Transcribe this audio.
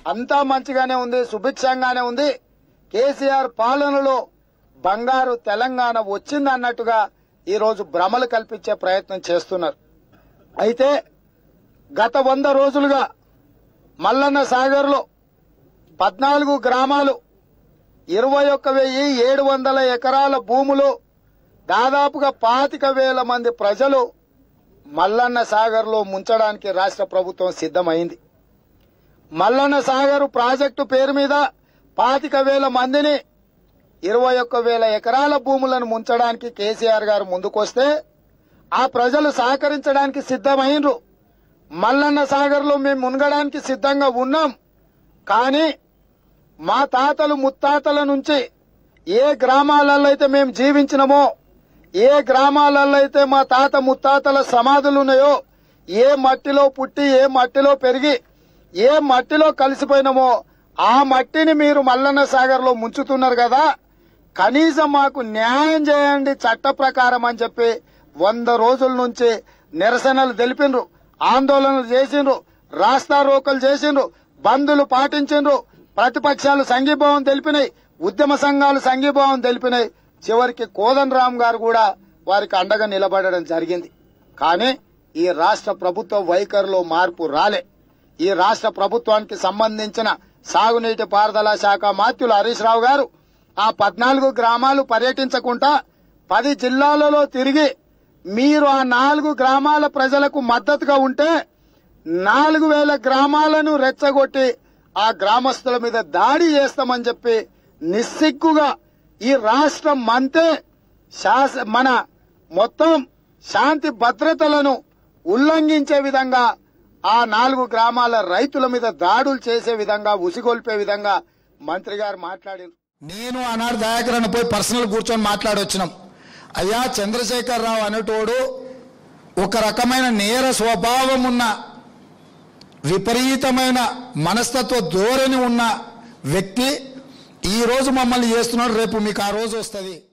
అంతా మంచిగానే ఉంది సుభిక్షంగానే ఉంది కేసీఆర్ పాలనలో బంగారు తెలంగాణ వచ్చింది అన్నట్టుగా ఈరోజు భ్రమలు కల్పించే ప్రయత్నం చేస్తున్నారు అయితే గత వంద రోజులుగా మల్లన్న సాగర్లో పద్నాలుగు గ్రామాలు ఇరవై ఒక్క వెయ్యి ఏడు వందల ఎకరాల భూములు దాదాపుగా పాతిక వేల మంది ప్రజలు మల్లన్న సాగర్లో ముంచడానికి రాష్ట్ర ప్రభుత్వం సిద్ధమైంది మల్లన్న సాగర్ ప్రాజెక్టు పేరు మీద పాతిక వేల మందిని ఇరవై ఒక్క వేల ఎకరాల భూములను ముంచడానికి కేసీఆర్ గారు ముందుకొస్తే ఆ ప్రజలు సహకరించడానికి సిద్ధమైనరు మల్లన్న సాగర్లో మేము మునగడానికి సిద్ధంగా ఉన్నాం కానీ మా తాతలు ముత్తాతల నుంచి ఏ గ్రామాలలో అయితే మేము జీవించినమో ఏ గ్రామాలలో అయితే మా తాత ముత్తాతల సమాధులు ఉన్నాయో ఏ మట్టిలో పుట్టి ఏ మట్టిలో పెరిగి ఏ మట్టిలో కలిసిపోయినామో ఆ మట్టిని మీరు మల్లన్న సాగర్లో ముంచుతున్నారు కదా కనీసం మాకు న్యాయం చేయండి చట్ట ప్రకారం అని చెప్పి వంద రోజుల నుంచి నిరసనలు తెలిపినరు ఆందోళనలు చేసిండ్రు రాస్తా రోకలు చేసిండ్రు బంధులు పాటించిండ్రు ప్రతిపక్షాలు సంఘీభావం తెలిపినాయి ఉద్యమ సంఘాలు సంఘీభావం తెలిపినాయి చివరికి కోదన్ రామ్ గారు కూడా వారికి అండగా నిలబడడం జరిగింది కానీ ఈ రాష్ట్ర ప్రభుత్వ వైఖరిలో మార్పు రాలే ఈ రాష్ట్ర ప్రభుత్వానికి సంబంధించిన సాగునీటి పారుదల శాఖ మాత్యులు హరీష్ రావు గారు ఆ పద్నాలుగు గ్రామాలు పర్యటించకుండా పది జిల్లాలలో తిరిగి మీరు ఆ నాలుగు గ్రామాల ప్రజలకు మద్దతుగా ఉంటే నాలుగు వేల గ్రామాలను రెచ్చగొట్టి ఆ గ్రామస్తుల మీద దాడి చేస్తామని చెప్పి నిస్సిగ్గుగా ఈ రాష్ట్రం మంతే శాస మన మొత్తం శాంతి భద్రతలను ఉల్లంఘించే విధంగా ఆ నాలుగు గ్రామాల రైతుల మీద దాడులు చేసే విధంగా ఉసిగొల్పే విధంగా మంత్రి గారు మాట్లాడారు నేను ఆనాడు దయాకరణ పోయి పర్సనల్ కూర్చొని మాట్లాడొచ్చినాం అయ్యా చంద్రశేఖర్ రావు అనేటోడు ఒక రకమైన నేర స్వభావం ఉన్న విపరీతమైన మనస్తత్వ ధోరణి ఉన్న వ్యక్తి ఈ రోజు మమ్మల్ని చేస్తున్నాడు రేపు మీకు ఆ రోజు వస్తుంది